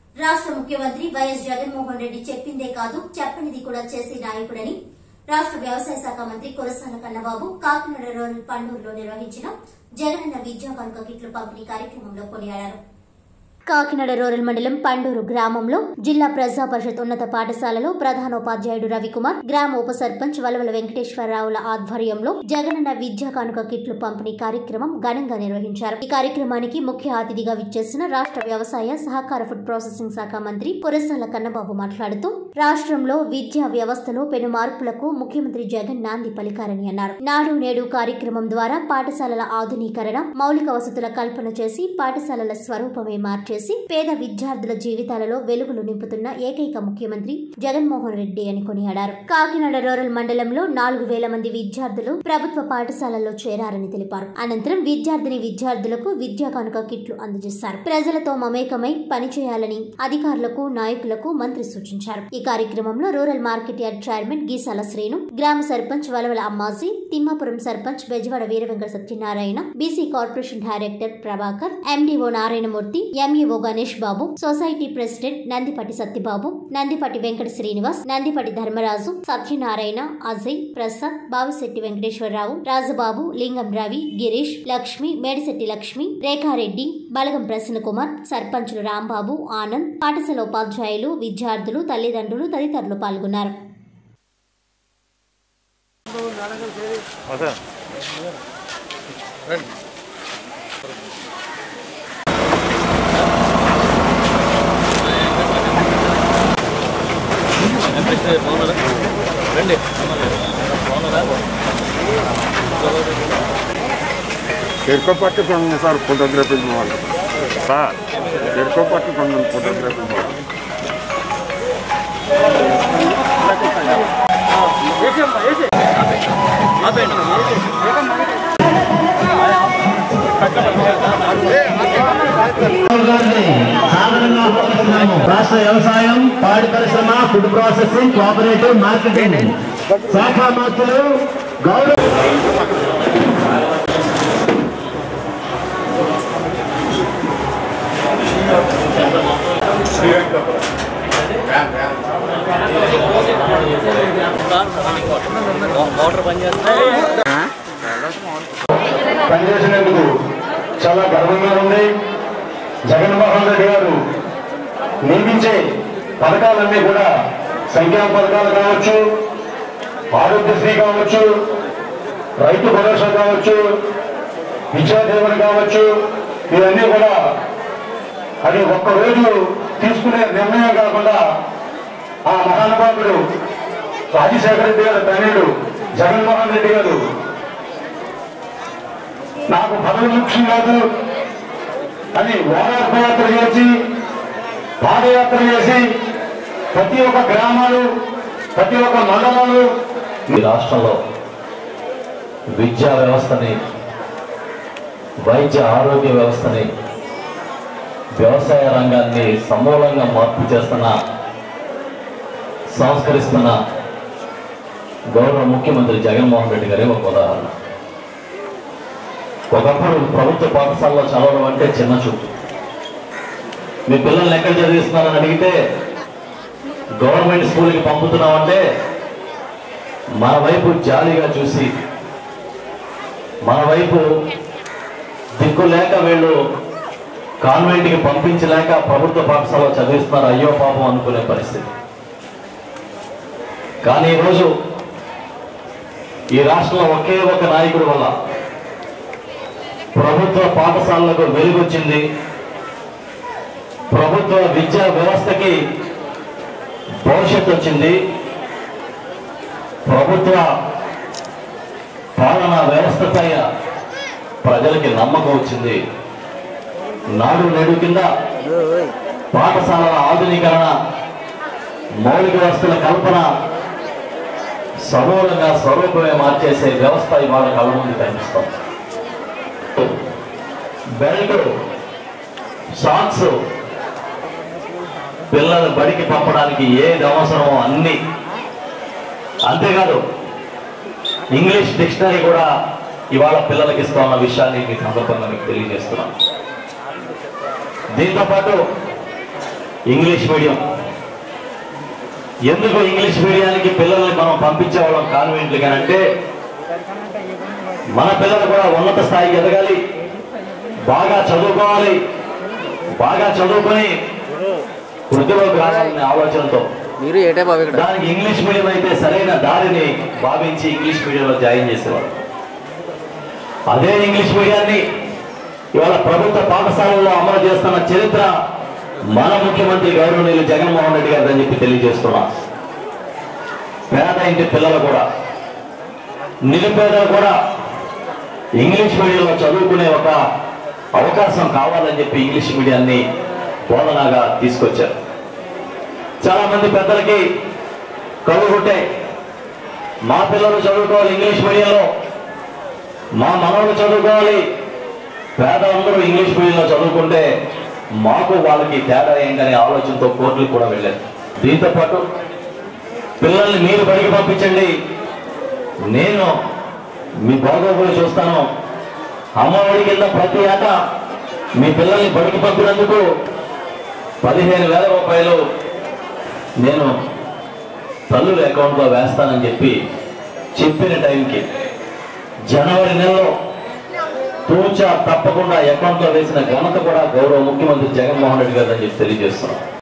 రాష్ట్ర ముఖ్యమంత్రి వైఎస్ జగన్మోహన్ రెడ్డి చెప్పిందే కాదు చెప్పనిది కూడా చేసే నాయకుడని రాష్ట్ర వ్యవసాయ శాఖ మంత్రి కురసాల కన్నబాబు కాకినాడ రూరల్ పండూరులో నిర్వహించిన జగనన్న విద్యా కానుక కిట్లు పంపిణీ కార్యక్రమంలో కొనియాడారు కాకినాడ రూరల్ మండలం పండూరు గ్రామంలో జిల్లా ప్రజా పరిషత్ ఉన్నత పాఠశాలలో ప్రధానోపాధ్యాయుడు రవికుమార్ గ్రామ ఉప సర్పంచ్ వలవల వెంకటేశ్వరరావుల ఆధ్వర్యంలో జగనన్న విద్యా కానుక కిట్లు పంపిణీ కార్యక్రమం ఘనంగా నిర్వహించారు ఈ కార్యక్రమానికి ముఖ్య అతిథిగా విచ్చేసిన రాష్ట్ర వ్యవసాయ సహకార ఫుడ్ ప్రాసెసింగ్ శాఖ మంత్రి పురసాల కన్నబాబు మాట్లాడుతూ రాష్ట్రంలో విద్యా వ్యవస్థలో పెను మార్పులకు ముఖ్యమంత్రి జగన్ నాంది పలికారని అన్నారు నాడు నేడు కార్యక్రమం ద్వారా పాఠశాలల ఆధునీకరణ మౌలిక వసతుల కల్పన చేసి పాఠశాలల స్వరూపమే మార్చేసి పేద విద్యార్థుల జీవితాలలో వెలుగులు నింపుతున్న ఏకైక ముఖ్యమంత్రి జగన్మోహన్ రెడ్డి అని కొనియాడారు కాకినాడ రూరల్ మండలంలో నాలుగు వేల మంది విద్యార్థులు ప్రభుత్వ పాఠశాలల్లో చేరారని తెలిపారు అనంతరం విద్యార్థిని విద్యార్థులకు విద్యా కానుక కిట్లు అందజేశారు ప్రజలతో మమేకమై పనిచేయాలని అధికారులకు నాయకులకు మంత్రి సూచించారు ఈ కార్యక్రమంలో rural market yard chairman Geesala Srinu గ్రామ sarpanch Valavala Ammaji Thimmapuram sarpanch Bezawada Veeravenkata Satyanarayana BC corporation director Prabhakar MDO Narayanamurthy MEO Ganesh Babu society president Nandipati Satyababu Nandipati Venkata Srinivas Nandipati Dharmaraju Satyanarayana Ajay Prasad Bavisetti Venkateswararao Rajababu Lingam Ravi Girish Lakshmi Medisetti Lakshmi రేఖారెడ్డి బలగం ప్రసన్న కుమార్ సర్పంచులు రాంబాబు ఆనంద్ పాఠశాల ఉపాధ్యాయులు విద్యార్థులు తల్లిదండ్రులు తదితరులు పాల్గొన్నారు ఎరుకో పట్టుకోండి సార్ ఫోటోగ్రఫీ వాళ్ళు సార్ ఎరుకో పట్టుకోండి ఫోటోగ్రఫీ వాళ్ళు సాధారణంగా ఆహ్వానిస్తున్నాము. రాష్ట్ర వ్యవసాయం పాడి పరిశ్రమ ఫుడ్ ప్రాసెసింగ్ కోఆపరేటివ్ మార్కెటింగ్ శాఖ మంత్రులు గౌరవ పనిచేసినందుకు చాలా గర్వంగా ఉంది జగన్మోహన్ రెడ్డి గారు నియమించే పథకాలన్నీ కూడా సంక్షేమ పథకాలు కావచ్చు ఆరోగ్యశ్రీ కావచ్చు రైతు భరోసా కావచ్చు విద్యా దీవెన కావచ్చు ఇవన్నీ కూడా అది ఒక్కరోజు తీసుకునే నిర్ణయం కాకుండా ఆ మహానుభావుడు రాజశేఖర రెడ్డి గారు తనయుడు జగన్మోహన్ రెడ్డి గారు నాకు పదవి ముఖ్యం కాదు అని ఓదార్పయాత్ర చేసి పాదయాత్ర చేసి ప్రతి ఒక్క గ్రామాలు ప్రతి ఒక్క మండలాలు ఈ రాష్ట్రంలో విద్యా వ్యవస్థని వైద్య ఆరోగ్య వ్యవస్థని వ్యవసాయ రంగాన్ని సమూలంగా మార్పు చేస్తున్న సంస్కరిస్తున్న గౌరవ ముఖ్యమంత్రి జగన్మోహన్ రెడ్డి గారే ఒక ఉదాహరణ ఒకప్పుడు ప్రభుత్వ పాఠశాలలో చదవడం అంటే చిన్న చూపు మీ పిల్లల్ని ఎక్కడ చదివిస్తున్నారని అడిగితే గవర్నమెంట్ స్కూల్కి పంపుతున్నామంటే మన వైపు జాలిగా చూసి మన వైపు దిక్కు లేక వీళ్ళు కాన్వెంట్కి పంపించలేక ప్రభుత్వ పాఠశాలలో చదివిస్తున్నారు అయ్యో పాపం అనుకునే పరిస్థితి కానీ ఈరోజు ఈ రాష్ట్రంలో ఒకే ఒక నాయకుడి వల్ల ప్రభుత్వ పాఠశాలలకు వెలుగొచ్చింది ప్రభుత్వ విద్యా వ్యవస్థకి భవిష్యత్తు వచ్చింది ప్రభుత్వ పాలనా వ్యవస్థపై ప్రజలకి నమ్మకం వచ్చింది నాడు నేడు కింద పాఠశాలల ఆధునీకరణ మౌలిక వస్తువుల కల్పన సమూలంగా స్వరూపమే మార్చేసే వ్యవస్థ ఇవాళ కళ్ళ ముందు కనిపిస్తాం బెల్ట్ సాక్స్ పిల్లల బడికి పంపడానికి ఏది అవసరమో అన్ని అంతేకాదు ఇంగ్లీష్ డిక్షనరీ కూడా ఇవాళ పిల్లలకి ఇస్తా ఉన్న విషయాన్ని మీ సందర్భంగా మీకు తెలియజేస్తున్నాను దీంతో పాటు ఇంగ్లీష్ మీడియం ఎందుకు ఇంగ్లీష్ మీడియానికి పిల్లల్ని మనం పంపించేవాళ్ళం కాన్వెంట్లకి అని అంటే మన పిల్లలు కూడా ఉన్నత స్థాయికి ఎదగాలి బాగా చదువుకోవాలి బాగా చదువుకొని వృద్ధిలోకి రావాలనే ఆలోచనతో మీరు ఏటే బాబు ఇక్కడ దానికి ఇంగ్లీష్ మీడియం అయితే సరైన దారిని భావించి ఇంగ్లీష్ మీడియంలో జాయిన్ చేసేవారు అదే ఇంగ్లీష్ మీడియాన్ని ఇవాళ ప్రభుత్వ పాఠశాలల్లో అమలు చేస్తున్న చరిత్ర మన ముఖ్యమంత్రి గౌరవనీయులు జగన్మోహన్ రెడ్డి గారు అని చెప్పి తెలియజేస్తున్నా పేద ఇంటి పిల్లలు కూడా నిరుపేదలు కూడా ఇంగ్లీష్ మీడియంలో చదువుకునే ఒక అవకాశం కావాలని చెప్పి ఇంగ్లీష్ మీడియాన్ని బోధనగా తీసుకొచ్చారు చాలా మంది పెద్దలకి కళ్ళు కొట్టాయి మా పిల్లలు చదువుకోవాలి ఇంగ్లీష్ మీడియంలో మా మనవలు చదువుకోవాలి పేదలందరూ ఇంగ్లీష్ మీడియంలో చదువుకుంటే మాకు వాళ్ళకి తేడా ఏంటనే ఆలోచనతో కోర్టులకు కూడా వెళ్ళారు దీంతో పాటు పిల్లల్ని మీరు బడికి పంపించండి నేను మీ బాగోగులు చూస్తాను అమ్మఒడి కింద ప్రతి ఏటా మీ పిల్లల్ని బడికి పంపినందుకు పదిహేను వేల రూపాయలు నేను తల్లుల అకౌంట్లో వేస్తానని చెప్పి చెప్పిన టైంకి జనవరి నెలలో తూచా తప్పకుండా అకౌంట్లో వేసిన ఘనత కూడా గౌరవ ముఖ్యమంత్రి జగన్మోహన్ రెడ్డి గారు అని చెప్పి తెలియజేస్తున్నాం